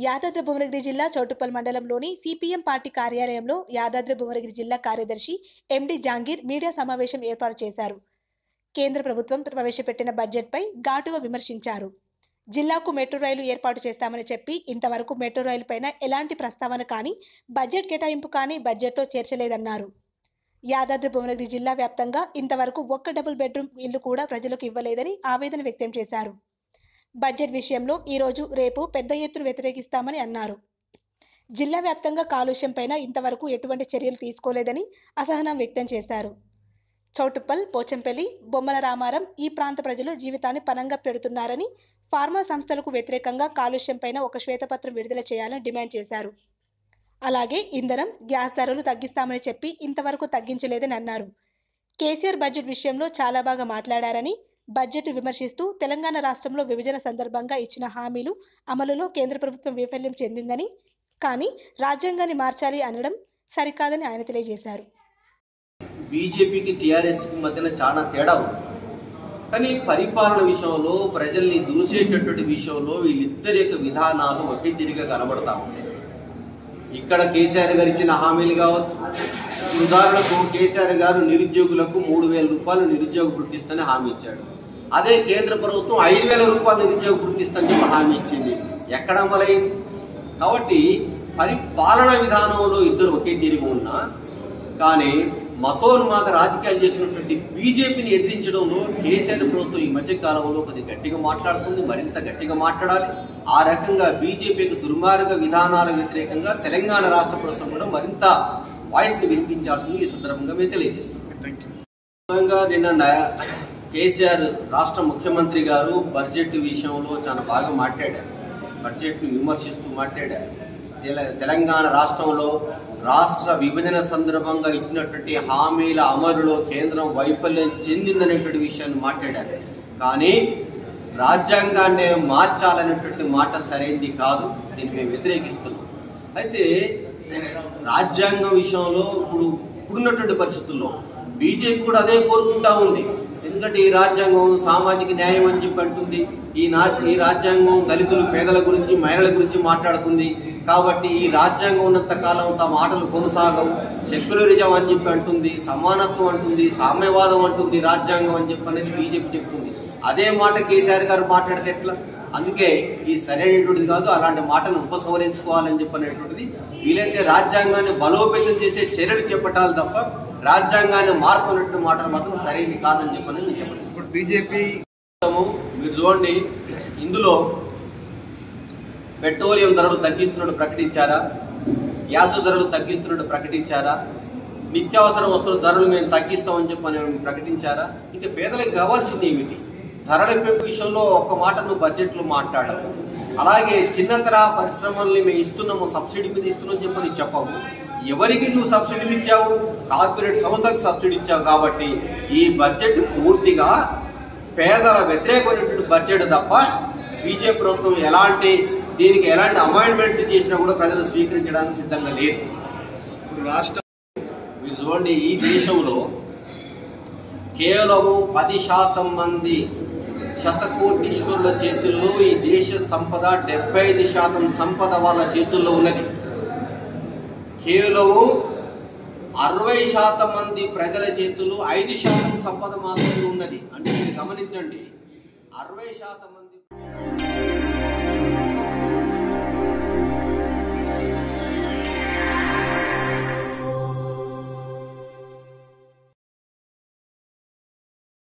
యాదాద్రి భువనగిరి జిల్లా చౌటుప్పల్ మండలంలోని CPM party కార్యాలయంలో యాదాద్రి భువనగిరి జిల్లా కార్యదర్శి ఎండి జాంగీర్ మీడియా సమావేశం ఏర్పాటు చేశారు కేంద్ర ప్రభుత్వం ప్రవేశపెట్టిన బడ్జెట్పై ఘాటుగా విమర్శించారు జిల్లాకు మెట్రో రైలు ఏర్పాటు చేస్తామని చెప్పి ఇంతవరకు మెట్రో రైలు పైన ఎలాంటి ప్రస్తావన కానీ బడ్జెట్ కేటాయింపు కానీ బడ్జెట్లో చేర్చలేదన్నారు యాదాద్రి భువనగిరి జిల్లా వ్యాప్తంగా ఇంతవరకు ఒక్క డబుల్ బెడ్రూమ్ ఇల్లు కూడా ప్రజలకు ఇవ్వలేదని ఆవేదన వ్యక్తం చేశారు బడ్జెట్ విషయంలో ఈరోజు రేపు పెద్ద ఎత్తున వ్యతిరేకిస్తామని అన్నారు జిల్లా వ్యాప్తంగా కాలుష్యం పైన ఇంతవరకు ఎటువంటి చర్యలు తీసుకోలేదని అసహనం వ్యక్తం చేశారు చౌటుప్పల్ పోచంపల్లి బొమ్మల రామారం ఈ ప్రాంత ప్రజలు జీవితాన్ని పనంగా పెడుతున్నారని ఫార్మా సంస్థలకు వ్యతిరేకంగా కాలుష్యం పైన ఒక శ్వేతపత్రం విడుదల చేయాలని డిమాండ్ చేశారు అలాగే ఇంధనం గ్యాస్ ధరలు తగ్గిస్తామని చెప్పి ఇంతవరకు తగ్గించలేదని అన్నారు కేసీఆర్ బడ్జెట్ విషయంలో చాలా బాగా మాట్లాడారని బడ్జెట్ విమర్శిస్తూ తెలంగాణ రాష్ట్రంలో విభజన సందర్భంగా ఇచ్చిన హామీలు అమలులో కేంద్ర ప్రభుత్వం వైఫల్యం చెందిందని కానీ రాజ్యాంగాన్ని మార్చాలి అనడం సరికాదని ఆయన తెలియజేశారు బీజేపీకి టీఆర్ఎస్కి మధ్యన చాలా తేడా ఉంది కానీ పరిపాలన విషయంలో ప్రజల్ని దూసేటటువంటి విషయంలో వీళ్ళిద్దరి యొక్క విధానాలు ఒకే తిరిగా కనబడతా ఉంటాయి ఇక్కడ కేసీఆర్ గారు ఇచ్చిన హామీలు కావచ్చు ఉదాహరణకు కేసీఆర్ గారు నిరుద్యోగులకు మూడు వేల రూపాయలు నిరుద్యోగ వృత్తి ఇస్తని హామీ ఇచ్చాడు అదే కేంద్ర ప్రభుత్వం ఐదు వేల రూపాయలు నిరుద్యోగ వృత్తి ఇస్తని చెప్పి హామీ ఇచ్చింది ఎక్కడ అమలైంది కాబట్టి పరిపాలన విధానంలో ఇద్దరు ఒకే తీరుగా ఉన్నా కానీ మతోన్మాద రాజకీయాలు చేస్తున్నటువంటి బీజేపీని ఎదిరించడంలో కేసీఆర్ ప్రభుత్వం ఈ మధ్య కాలంలో కొద్దిగా గట్టిగా మాట్లాడుతుంది మరింత గట్టిగా మాట్లాడాలి ఆ రకంగా బీజేపీకి దుర్మార్గ విధానాల వ్యతిరేకంగా తెలంగాణ రాష్ట్ర ప్రభుత్వం కూడా మరింత వాయిస్ని వినిపించాల్సింది ఈ సందర్భంగా మేము తెలియజేస్తున్నాం ముఖ్యంగా నిన్న న- కేసీఆర్ రాష్ట్ర ముఖ్యమంత్రి గారు బడ్జెట్ విషయంలో చాలా బాగా మాట్లాడారు బడ్జెట్ని విమర్శిస్తూ మాట్లాడారు తెల- తెలంగాణ రాష్ట్రంలో రాష్ట్ర విభజన సందర్భంగా ఇచ్చినటువంటి హామీల అమలులో కేంద్రం వైఫల్యం చెందిందనేటువంటి విషయాన్ని మాట్లాడారు కానీ రాజ్యాంగాన్ని మార్చాలనేటువంటి మాట సరైంది కాదు దీన్ని మేము వ్యతిరేకిస్తున్నాం అయితే రాజ్యాంగం విషయంలో ఇప్పుడు ఇప్పుడున్నటువంటి పరిస్థితుల్లో బీజేపీ కూడా అదే కోరుకుంటా ఉంది ఎందుకంటే ఈ రాజ్యాంగం సామాజిక న్యాయం అని చెప్పి అంటుంది ఈ నా ఈ రాజ్యాంగం దళితులు పేదల గురించి మహిళల గురించి మాట్లాడుతుంది కాబట్టి ఈ రాజ్యాంగం ఉన్నంత కాలం తమ ఆటలు కొనసాగవు సెక్యులరిజం అని చెప్పి అంటుంది సమానత్వం అంటుంది సామ్యవాదం అంటుంది రాజ్యాంగం అని చెప్పి అనేది బీజేపీ చెప్తుంది అదే మాట కేసీఆర్ గారు మాట్లాడితే ఎట్లా అందుకే ఈ సరైనటువంటిది కాదు అలాంటి మాటను ఉపసంహరించుకోవాలని చెప్పనేటువంటిది వీలైతే రాజ్యాంగాన్ని బలోపేతం చేసే చర్యలు చేపట్టాలి తప్ప రాజ్యాంగాన్ని మారుతున్నట్టు మాటలు మాత్రం సరైనది కాదని చెప్పని నేను చెప్పలేదు ఇప్పుడు బీజేపీ మీరు చూడండి ఇందులో పెట్రోలియం ధరలు తగ్గిస్తున్నట్టు ప్రకటించారా గ్యాస్ ధరలు తగ్గిస్తున్నట్టు ప్రకటించారా నిత్యావసర వస్తువుల ధరలు మేము తగ్గిస్తామని చెప్పని ప్రకటించారా ఇంకా పేదలకు కావాల్సింది ఏమిటి ధరల పెంపు విషయంలో ఒక్క మాట నువ్వు బడ్జెట్లో మాట్లాడవు అలాగే చిన్నతర పరిశ్రమల్ని మేము ఇస్తున్నాము సబ్సిడీ మీద ఇస్తున్నాం చెప్పని చెప్పవు ఎవరికి నువ్వు సబ్సిడీలు ఇచ్చావు కార్పొరేట్ సంస్థలకు సబ్సిడీ ఇచ్చావు కాబట్టి ఈ బడ్జెట్ పూర్తిగా పేదల వ్యతిరేకమైనటువంటి బడ్జెట్ తప్ప బీజేపీ ప్రభుత్వం ఎలాంటి దీనికి ఎలాంటి అమాయింట్మెంట్స్ చేసినా కూడా ప్రజలు స్వీకరించడానికి సిద్ధంగా లేరు ఇప్పుడు రాష్ట్ర మీరు చూడండి ఈ దేశంలో కేవలము పది శాతం మంది శతకోటీశ్వరుల చేతుల్లో ఈ దేశ సంపద డెబ్బై ఐదు శాతం సంపద వాళ్ళ చేతుల్లో ఉన్నది కేవలము అరవై శాతం మంది ప్రజల చేతుల్లో ఐదు శాతం సంపద మాత్రమే ఉన్నది అంటే మీరు గమనించండి అరవై శాతం మంది